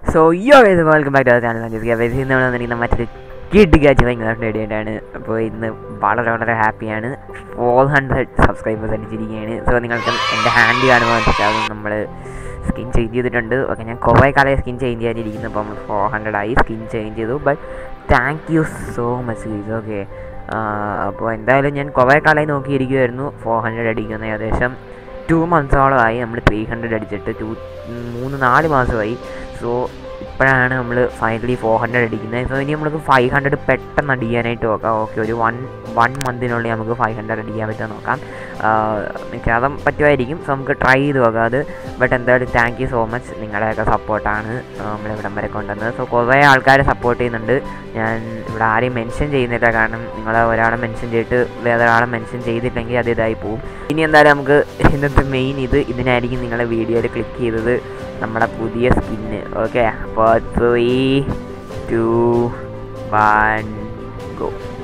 so yo ഇത് welcome back to channel Sanjith ഇന്ന് നമ്മൾ വന്നിരിക്കുന്ന മറ്റൊരു കിഡ് ഗാച്ച് ഭയങ്കര വേണ്ടിയിട്ടാണ് അപ്പോൾ ഇന്ന് വളരെ വളരെ ഹാപ്പിയാണ് ഫോർ ഹൺഡ്രഡ് സബ്സ്ക്രൈബേഴ്സ് അടിച്ചിരിക്കുകയാണ് സോ നിങ്ങൾക്ക് എൻ്റെ ഹാൻഡ് കാണുമ്പോൾ മനസ്സിലാവും നമ്മൾ സ്കിൻ ചേഞ്ച് ചെയ്തിട്ടുണ്ട് ഓക്കെ ഞാൻ കുറേ കാലമായി സ്കിൻ ചേഞ്ച് ചെയ്യാനിരിക്കുന്നു അപ്പം ഫോർ ഹൺഡ്രഡ് ആയി സ്കിൻ ചേഞ്ച് ചെയ്തു but thank you so much guys okay അപ്പോൾ എന്തായാലും ഞാൻ കുറേ കാലമായി നോക്കിയിരിക്കുമായിരുന്നു ഫോർ ഹൺഡ്രഡ് അടിക്കുന്ന ഏകദേശം ടു മന്ത്സോളമായി നമ്മൾ ത്രീ ഹൺഡ്രഡ് അടിച്ചിട്ട് ടു മൂന്ന് നാല് മാസമായി സോ ഇപ്പോഴാണ് നമ്മൾ ഫൈനലി ഫോർ ഹൺഡ്രഡ് അടിക്കുന്നത് സോ ഇനി നമുക്ക് ഫൈവ് ഹൺഡ്രഡ് പെട്ടെന്ന് അടിക്കാനായിട്ട് നോക്കാം ഓക്കെ ഒരു വൺ വൺ മന്തിനുള്ളിൽ നമുക്ക് ഫൈവ് ഹൺഡ്രഡ് അടിക്കാൻ പറ്റുമോ നോക്കാം മിക്കവാറും പറ്റുമായിരിക്കും സോ നമുക്ക് ട്രൈ ചെയ്ത് നോക്കാം അത് ബട്ട് എന്തായാലും താങ്ക് യു സോ മച്ച് നിങ്ങളുടെയൊക്കെ സപ്പോർട്ടാണ് നമ്മളിവിടം വരെ കൊണ്ടുവന്നത് സോ കുറേ ആൾക്കാർ സപ്പോർട്ട് ചെയ്യുന്നുണ്ട് ഞാൻ ഇവിടെ ആരെയും മെൻഷൻ ചെയ്യുന്നില്ല കാരണം നിങ്ങൾ ഒരാളെ മെൻഷൻ ചെയ്തിട്ട് വേറെ ഒരാളെ മെൻഷൻ ചെയ്തില്ലെങ്കിൽ അത് ഇതായി പോവും ഇനി എന്തായാലും നമുക്ക് ഇന്നത്തെ മെയിൻ ഇത് ഇതിനായിരിക്കും നിങ്ങളെ വീഡിയോയിൽ ക്ലിക്ക് ചെയ്തത് നമ്മുടെ പുതിയ സ്കിന്ന് ഓക്കെ അപ്പോൾ three two one go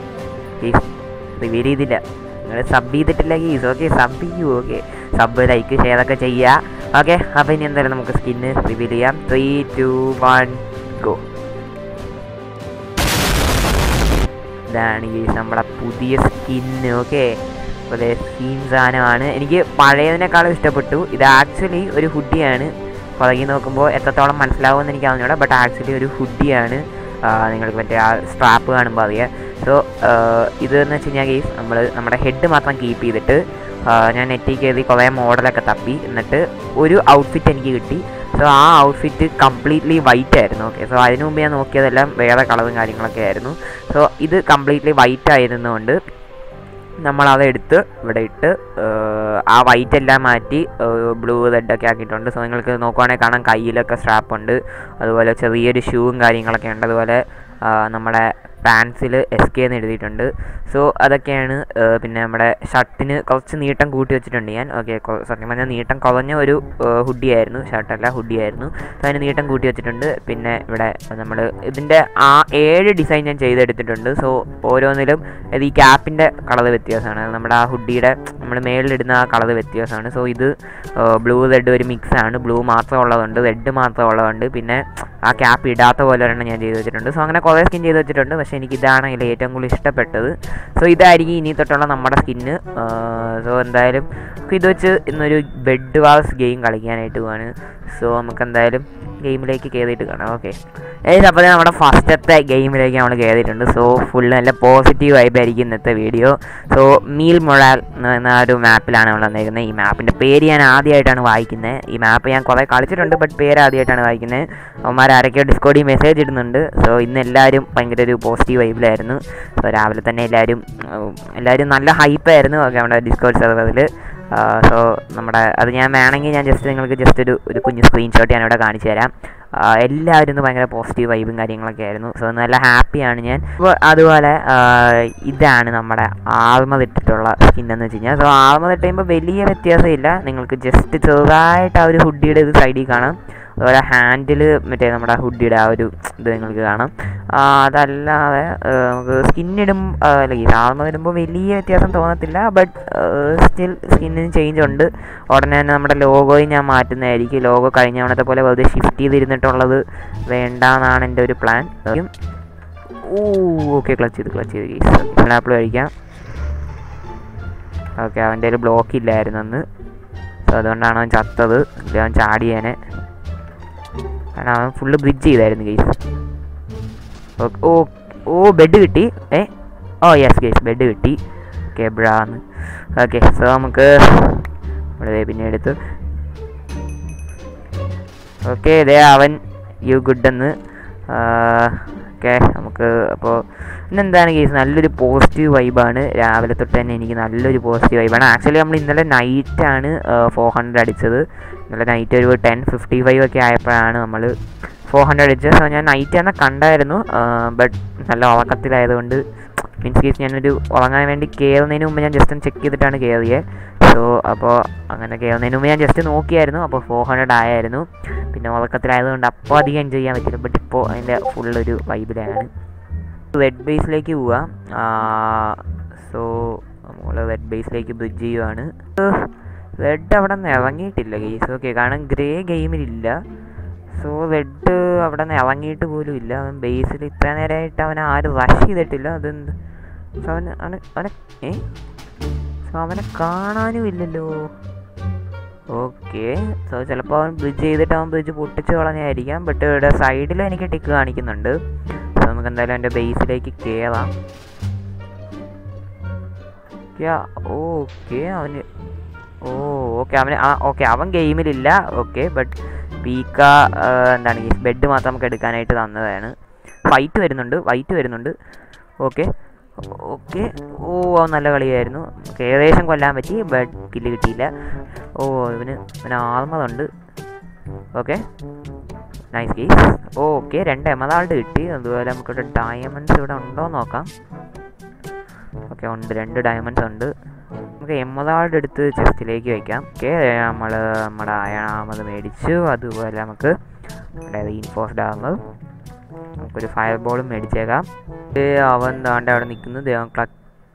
reveal ചെയ്തില്ല നിങ്ങൾ സബ് ചെയ്തിട്ടില്ല ഗീസ് ഓക്കെ സബ് ചെയ്യൂ ഓക്കെ സബ് ലൈക്ക് ഷെയർ ഒക്കെ ചെയ്യുക ഓക്കെ അപ്പോൾ ഇനി എന്തായാലും നമുക്ക് സ്കിന്ന് റിവീൽ ചെയ്യാം ത്രീ ടു വൺ ഗോ ഇതാണ് ഈ നമ്മുടെ പുതിയ സ്കിന്ന് ഓക്കെ അതുപോലെ സ്കീം സാധനമാണ് എനിക്ക് പഴയതിനേക്കാളും ഇഷ്ടപ്പെട്ടു ഇത് ആക്ച്വലി ഒരു ഹുഡിയാണ് പുറകെ നോക്കുമ്പോൾ എത്രത്തോളം മനസ്സിലാവുമെന്ന് എനിക്ക് അറിഞ്ഞൂടാ ബട്ട് ആക്ച്വലി ഒരു ഹുഡിയാണ് നിങ്ങൾക്ക് മറ്റേ ആ സ്ട്രാപ്പ് കാണുമ്പോൾ അറിയാം സോ ഇതെന്ന് വെച്ച് കഴിഞ്ഞാൽ കേസ് നമ്മൾ നമ്മുടെ ഹെഡ് മാത്രം കീപ്പ് ചെയ്തിട്ട് ഞാൻ നെറ്റിൽ കയറി കുറേ മോഡലൊക്കെ തപ്പി എന്നിട്ട് ഒരു ഔട്ട്ഫിറ്റ് എനിക്ക് കിട്ടി സോ ആ ഔട്ട്ഫിറ്റ് കംപ്ലീറ്റ്ലി വൈറ്റ് ആയിരുന്നു ഓക്കെ സോ അതിനു മുമ്പ് ഞാൻ നോക്കിയതെല്ലാം വേറെ കളറും കാര്യങ്ങളൊക്കെ ആയിരുന്നു സോ ഇത് കംപ്ലീറ്റ്ലി വൈറ്റ് ആയിരുന്നുകൊണ്ട് നമ്മളത് എടുത്ത് ഇവിടെ ഇട്ട് ആ വൈറ്റ് എല്ലാം മാറ്റി ബ്ലൂ റെഡൊക്കെ ആക്കിയിട്ടുണ്ട് സോ നിങ്ങൾക്ക് നോക്കുവാണെങ്കിൽ കാണാം കയ്യിലൊക്കെ സ്ട്രാപ്പ് ഉണ്ട് അതുപോലെ ചെറിയൊരു ഷൂവും കാര്യങ്ങളൊക്കെ ഉണ്ട് അതുപോലെ നമ്മുടെ പാൻസിൽ എസ് കെ എന്ന് എഴുതിയിട്ടുണ്ട് സോ അതൊക്കെയാണ് പിന്നെ നമ്മുടെ ഷർട്ടിന് കുറച്ച് നീട്ടം കൂട്ടി വെച്ചിട്ടുണ്ട് ഞാൻ ഓക്കെ സത്യം പറഞ്ഞാൽ നീട്ടം കുറഞ്ഞ ഒരു ഹുഡി ആയിരുന്നു ഷർട്ടല്ല ഹുഡി ആയിരുന്നു സോ അതിന് നീട്ടം കൂട്ടി വെച്ചിട്ടുണ്ട് പിന്നെ ഇവിടെ നമ്മൾ ഇതിൻ്റെ ആ ഏഴ് ഡിസൈൻ ഞാൻ ചെയ്തെടുത്തിട്ടുണ്ട് സോ ഓരോന്നിലും ഇത് ഈ ക്യാപ്പിൻ്റെ കളർ വ്യത്യാസമാണ് നമ്മുടെ ആ ഹുഡിയുടെ നമ്മൾ മേളിലിടുന്ന ആ കളർ വ്യത്യാസമാണ് സോ ഇത് ബ്ലൂ റെഡ് ഒരു മിക്സ് ആണ് ബ്ലൂ മാത്രം ഉള്ളതുണ്ട് റെഡ് മാത്രം ഉള്ളതുണ്ട് പിന്നെ ആ ക്യാപ്പ് ഇടാത്ത പോലെ ഒരെണ്ണം ഞാൻ ചെയ്ത് വെച്ചിട്ടുണ്ട് സോ അങ്ങനെ കുറേ സ്കിൻ ചെയ്ത് വെച്ചിട്ടുണ്ട് പക്ഷേ എനിക്ക് ഇതാണ് ഇതിൽ ഏറ്റവും കൂടുതൽ ഇഷ്ടപ്പെട്ടത് സോ ഇതായിരിക്കും ഇനി തൊട്ടുള്ള നമ്മുടെ സ്കിന്ന് സോ എന്തായാലും ഇത് വെച്ച് ഇന്നൊരു ബെഡ് വാസ് ഗെയിം കളിക്കാനായിട്ട് പോവാണ് സോ നമുക്ക് എന്തായാലും ഗെയിമിലേക്ക് കയറിയിട്ട് കാണാം ഓക്കെ ഏത് അപ്പോൾ നമ്മുടെ ഫസ്റ്റത്തെ ഗെയിമിലേക്ക് നമ്മൾ കയറിയിട്ടുണ്ട് സോ ഫുൾ നല്ല പോസിറ്റീവ് വൈബായിരിക്കും ഇന്നത്തെ വീഡിയോ സോ മീൽ മൊഴാൽ എന്ന ഒരു മാപ്പിലാണ് നമ്മൾ വന്നിരിക്കുന്നത് ഈ മാപ്പിൻ്റെ പേര് ഞാൻ ആദ്യമായിട്ടാണ് വായിക്കുന്നത് ഈ മാപ്പ് ഞാൻ കുറേ കളിച്ചിട്ടുണ്ട് ബട്ട് പേര് ആദ്യമായിട്ടാണ് വായിക്കുന്നത് അവന്മാർ ആരൊക്കെയോ ഡിസ്കോഡിൽ മെസ്സേജ് ഇടുന്നുണ്ട് സോ ഇന്ന് എല്ലാവരും ഭയങ്കര ഒരു പോസിറ്റീവ് വൈബിലായിരുന്നു സോ രാവിലെ തന്നെ എല്ലാവരും എല്ലാവരും നല്ല ഹൈപ്പായിരുന്നു ഓക്കെ നമ്മുടെ ഡിസ്കോഡ് സെർവറിൽ സോ നമ്മുടെ അത് ഞാൻ വേണമെങ്കിൽ ഞാൻ ജസ്റ്റ് നിങ്ങൾക്ക് ജസ്റ്റ് ഒരു ഒരു കുഞ്ഞ് സ്ക്രീൻഷോട്ട് ഞാൻ ഇവിടെ കാണിച്ചു തരാം എല്ലാവരും ഇന്ന് ഭയങ്കര പോസിറ്റീവ് വൈബും കാര്യങ്ങളൊക്കെ ആയിരുന്നു സോ നല്ല ഹാപ്പിയാണ് ഞാൻ അപ്പോൾ അതുപോലെ ഇതാണ് നമ്മുടെ ആൾമ ഇട്ടിട്ടുള്ള സ്കിൻ എന്ന് വെച്ച് കഴിഞ്ഞാൽ സോ ആൾമ ഇട്ട് കഴിയുമ്പോൾ വലിയ വ്യത്യാസമില്ല നിങ്ങൾക്ക് ജസ്റ്റ് ചെറുതായിട്ട് ആ ഒരു ഹുഡിയുടെ ഇത് സൈഡിൽ കാണാം അതുപോലെ ഹാൻഡിൽ മറ്റേ നമ്മുടെ ഹുഡിയുടെ ആ ഒരു ഇത് നിങ്ങൾക്ക് കാണാം അതല്ലാതെ നമുക്ക് സ്കിന്നിടും അല്ലെങ്കിൽ ആൾമ ഇടുമ്പോൾ വലിയ വ്യത്യാസം തോന്നത്തില്ല ബട്ട് സ്റ്റിൽ സ്കിന്നിന് ചേഞ്ച് ഉണ്ട് ഉടനെ തന്നെ നമ്മുടെ ലോഗോയും ഞാൻ മാറ്റുന്നതായിരിക്കും ലോഗോ കഴിഞ്ഞ തവണത്തെ പോലെ വെറുതെ ഷിഫ്റ്റ് ചെയ്തിരുന്നിട്ടുള്ളത് വേണ്ടെന്നാണ് എൻ്റെ ഒരു പ്ലാൻ ഓ ഓക്കെ ക്ലച്ച് ചെയ്ത് ക്ലച്ച് ചെയ്ത് കേസ് ആപ്പിൾ കഴിക്കാം ഓക്കെ അവൻ്റെ ഒരു ബ്ലോക്ക് ഇല്ലായിരുന്നു അന്ന് സോ അതുകൊണ്ടാണ് അവൻ ചത്തത് അവൻ ചാടിയേനെ കാരണം അവൻ ഫുള്ള് ബ്രിഡ്ജ് ചെയ്തായിരുന്നു കേസ് ഓ ഓ ബെഡ് കിട്ടി ഏ ഓ യെസ് കേസ് ബെഡ് കിട്ടി ഓക്കെ ബ്രാന്ന് ഓക്കെ സോ നമുക്ക് ഇവിടെ പിന്നെ എടുത്ത് ഓക്കെ ഇതേ അവൻ യു ഗുഡ് എന്ന് ഓക്കെ നമുക്ക് അപ്പോൾ ഇന്നെന്താണ് കേസ് നല്ലൊരു പോസിറ്റീവ് വൈബാണ് രാവിലെ തൊട്ട് തന്നെ എനിക്ക് നല്ലൊരു പോസിറ്റീവ് വൈബാണ് ആക്ച്വലി നമ്മൾ ഇന്നലെ നൈറ്റാണ് ഫോർ ഹൺഡ്രഡ് അടിച്ചത് ഇന്നലെ നൈറ്റ് ഒരു ടെൻ ഫിഫ്റ്റി ഫൈവ് ഒക്കെ ആയപ്പോഴാണ് നമ്മൾ ഫോർ ഹൺഡ്രഡ് അടിച്ചത് സോ ഞാൻ നൈറ്റ് തന്നെ കണ്ടായിരുന്നു ബട്ട് നല്ല ഉറക്കത്തിലായതുകൊണ്ട് മീൻസ് കേസ് ഞാനൊരു ഉറങ്ങാൻ വേണ്ടി കയറുന്നതിന് മുമ്പ് ഞാൻ ജസ്റ്റ് ഒന്ന് ചെക്ക് ചെയ്തിട്ടാണ് കയറിയത് സോ അപ്പോൾ അങ്ങനെ കയറുന്നതിന് മുമ്പ് ഞാൻ ജസ്റ്റ് നോക്കിയായിരുന്നു അപ്പോൾ ഫോർ ഹൺഡ്രഡ് ആയായിരുന്നു പിന്നെ ഉറക്കത്തിലായതുകൊണ്ട് അപ്പോൾ അധികം എൻജോയ് ചെയ്യാൻ പറ്റില്ല ബട്ട് ഇപ്പോൾ അതിൻ്റെ ഫുള്ളൊരു വൈബിലാണ് റെഡ് ബേസിലേക്ക് പോവാം സോ നമ്മൾ റെഡ് ബേസിലേക്ക് ബ്രിഡ്ജ് ചെയ്യുവാണ് റെഡ് അവിടെ നിന്ന് ഇറങ്ങിയിട്ടില്ല ഗെയ്സ് ഓക്കെ കാരണം ഗ്രേ ഗെയിമിലില്ല സോ റെഡ് അവിടെ നിന്ന് ഇറങ്ങിയിട്ട് പോലും ഇല്ല അവൻ ബേസിൽ ഇത്ര നേരമായിട്ട് അവനെ ആരും റഷ് ചെയ്തിട്ടില്ല അതെന്ത് സോ അവന് അവന് അവനെ ഏ സോ അവനെ കാണാനും ഇല്ലല്ലോ ഓക്കെ സോ ചിലപ്പോൾ അവൻ ബ്രിഡ്ജ് ചെയ്തിട്ട് അവൻ ബ്രിഡ്ജ് പൊട്ടിച്ച് കളഞ്ഞായിരിക്കാം ബട്ട് ഇവിടെ സൈഡിൽ എനിക്ക് ടിക്ക് കാണിക്കുന്നുണ്ട് സോ നമുക്ക് എന്തായാലും എൻ്റെ ബേസിലേക്ക് കയറാം ഓക്കെ അവന് ഓ ഓക്കെ അവന് ആ ഓക്കെ അവൻ ഗെയിമിലില്ല ഓക്കെ ബട്ട് പീക്ക ആ, എന്താണ് ഈ ബെഡ് മാത്രം നമുക്ക് എടുക്കാനായിട്ട് തന്നതാണ് ഫൈറ്റ് വരുന്നുണ്ട് വൈറ്റ് വരുന്നുണ്ട് ഓക്കെ ഓക്കെ ഓ അവൻ നല്ല കളിയായിരുന്നു നമുക്ക് ഏകദേശം കൊല്ലാൻ പറ്റി ബട്ട് കില്ല് കിട്ടിയില്ല ഓ ഇവന് ഇവന് ആർമതുണ്ട് ഓക്കെ നൈസ് കേസ് ഓക്കെ രണ്ട് എമറാൾഡ് കിട്ടി അതുപോലെ നമുക്കിവിടെ ഡയമണ്ട്സ് ഇവിടെ ഉണ്ടോ എന്ന് നോക്കാം ഓക്കെ ഉണ്ട് രണ്ട് ഡയമണ്ട്സ് ഉണ്ട് നമുക്ക് എമറാൾഡ് എടുത്ത് ചെസ്റ്റിലേക്ക് വെക്കാം ഓക്കെ നമ്മൾ നമ്മുടെ അയണാമത് മേടിച്ചു അതുപോലെ നമുക്ക് നമ്മുടെ റീൻഫോഴ്സ്ഡ് ആർമർ നമുക്കൊരു ഫയർ ബോളും മേടിച്ചേക്കാം ഏ, അവൻ താണ്ട് അവിടെ നിൽക്കുന്നു ദേവൻ ക്ലച്ച്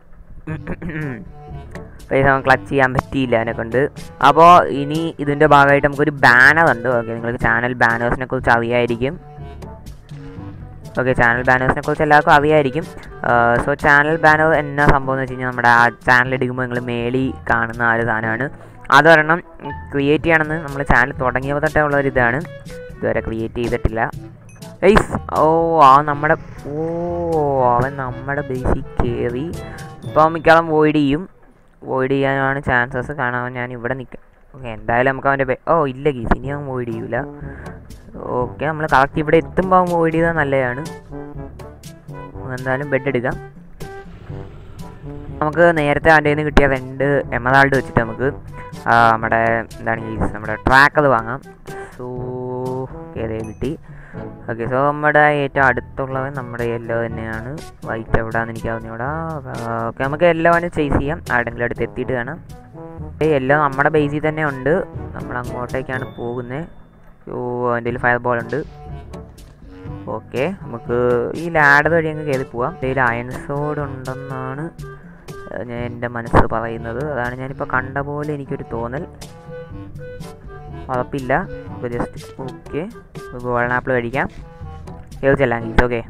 പൈസ അവൻ ക്ലച്ച് ചെയ്യാൻ പറ്റിയില്ല അവനെ കൊണ്ട് അപ്പോൾ ഇനി ഇതിൻ്റെ ഭാഗമായിട്ട് നമുക്കൊരു ബാനർ ഉണ്ട് ഓക്കെ നിങ്ങൾക്ക് ചാനൽ ബാനേഴ്സിനെ കുറിച്ച് അറിയായിരിക്കും ഓക്കെ ചാനൽ ബാനേഴ്സിനെ കുറിച്ച് എല്ലാവർക്കും അറിയായിരിക്കും സോ ചാനൽ ബാനർ എന്നാ സംഭവം എന്ന് വെച്ച് കഴിഞ്ഞാൽ നമ്മുടെ ആ ചാനൽ എടുക്കുമ്പോൾ നിങ്ങൾ മേളി കാണുന്ന ആ ഒരു സാധനമാണ് അതൊരെണ്ണം ക്രിയേറ്റ് ചെയ്യണമെന്ന് നമ്മൾ ചാനൽ തുടങ്ങിയപ്പോൾ തൊട്ടേ ഉള്ള ഒരു ഇതാണ് ഇതുവരെ ക്രിയേറ്റ് ചെയ്തിട്ടില്ല ഏയ്സ് ഓ ആ നമ്മുടെ ഓ അവൻ നമ്മുടെ ബേസിൽ കയറി ഇപ്പോൾ മിക്കവാറും വോയിഡ് ചെയ്യും വോയിഡ് ചെയ്യാനാണ് ചാൻസസ് കാരണം ഞാൻ ഇവിടെ നിൽക്കാം ഓക്കെ എന്തായാലും നമുക്ക് അവൻ്റെ ബേ- ഓ ഇല്ല ഗീസ് ഇനി അവൻ വോയിഡ് ചെയ്യൂല ഓക്കെ നമ്മൾ കറക്റ്റ് ഇവിടെ എത്തുമ്പോൾ അവൻ വോയിഡ് ചെയ്താൽ നല്ലതാണ് നമുക്ക് എന്തായാലും ബെഡ് എടുക്കാം നമുക്ക് നേരത്തെ അവൻ്റെ നിന്ന് കിട്ടിയ രണ്ട് എമറാൾഡ് വെച്ചിട്ട് നമുക്ക് ആ, നമ്മുടെ എന്താണ് ഈ നമ്മുടെ ട്രാക്ക് അത് വാങ്ങാം സോ ഏതേ കിട്ടി ഓക്കെ സോ നമ്മുടെ ഏറ്റവും അടുത്തുള്ളവൻ നമ്മുടെ യെല്ലോ തന്നെയാണ് വൈറ്റ് എവിടെയാണെന്ന് എനിക്ക് അറിഞ്ഞൂടാ ഓക്കെ നമുക്ക് യെല്ലോനെ ചേസ് ചെയ്യാം ആരുടെങ്കിലും അടുത്ത് എത്തിയിട്ട് കാണാം യെല്ലോ നമ്മുടെ ബേസിൽ തന്നെ ഉണ്ട് നമ്മൾ അങ്ങോട്ടേക്കാണ് പോകുന്നത് ഓ എൻ്റെ ഫയർ ബോൾ ഉണ്ട് ഓക്കെ നമുക്ക് ഈ ലാഡർ വഴി അങ്ങ് കയറി പോവാം ഇതിൽ അയൺ സോഡ് ഉണ്ടെന്നാണ് ഏഹ്, ഞാൻ എൻ്റെ മനസ്സ് പറയുന്നത് അതാണ് ഞാനിപ്പോൾ കണ്ട പോലെ എനിക്കൊരു തോന്നൽ ഉറപ്പില്ല അപ്പോൾ ജസ്റ്റ് ഓക്കെ ഗോൾഡൻ ആപ്പിൾ കഴിക്കാം ഏത് ചെല്ലാം guys okay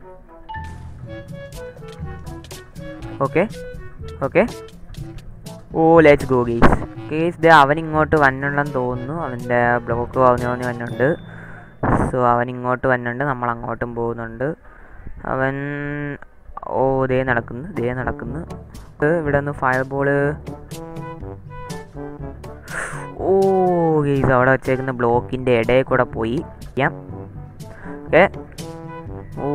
okay okay oh let's go guys guys ദേ അവൻ ഇങ്ങോട്ട് വന്നുണ്ടെന്ന് തോന്നുന്നു അവൻ്റെ ബ്ലോക്ക് പറഞ്ഞു പറഞ്ഞു വന്നുണ്ട് സോ അവൻ ഇങ്ങോട്ട് വന്നുണ്ട് നമ്മൾ അങ്ങോട്ടും പോകുന്നുണ്ട് അവൻ ഓ ദേ നടക്കുന്നു ദേ നടക്കുന്നു ഇത് ഇവിടെ നിന്ന് ഫയർ ബോള് ഓ ഗെയ്സ് അവിടെ വെച്ചേക്കുന്ന ബ്ലോക്കിൻ്റെ ഇടയിൽ കൂടെ പോയി ചെയ്യാം ഓക്കെ ഓ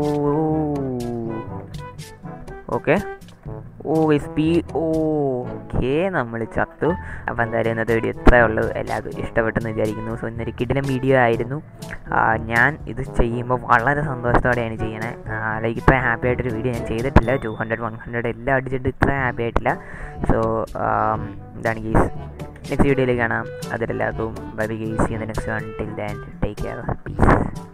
ഓക്കെ ഓ സ്പീ ഓക്കെ നമ്മൾ ചത്തു അപ്പോൾ എന്തായാലും ഇന്നത്തെ വീഡിയോ ഇത്രയേ ഉള്ളൂ എല്ലാവർക്കും ഇഷ്ടപ്പെട്ടെന്ന് വിചാരിക്കുന്നു സോ ഇന്നൊരു കിടിലം വീഡിയോ ആയിരുന്നു ആ, ഞാൻ ഇത് ചെയ്യുമ്പോൾ വളരെ സന്തോഷത്തോടെയാണ് ചെയ്യണേ ലൈക്ക് ഇത്ര ഹാപ്പി ആയിട്ടൊരു വീഡിയോ ഞാൻ ചെയ്തിട്ടില്ല ടു ഹൺഡ്രഡ് വൺ ഹൺഡ്രഡ് എല്ലാം അടിച്ചിട്ട് ഇത്ര ഹാപ്പി ആയിട്ടില്ല സോ ഇതാണ് ഗീസ് നെക്സ്റ്റ് വീഡിയോയിൽ കാണാം അതിലെല്ലാവർക്കും bye bye guys next one till then take care piece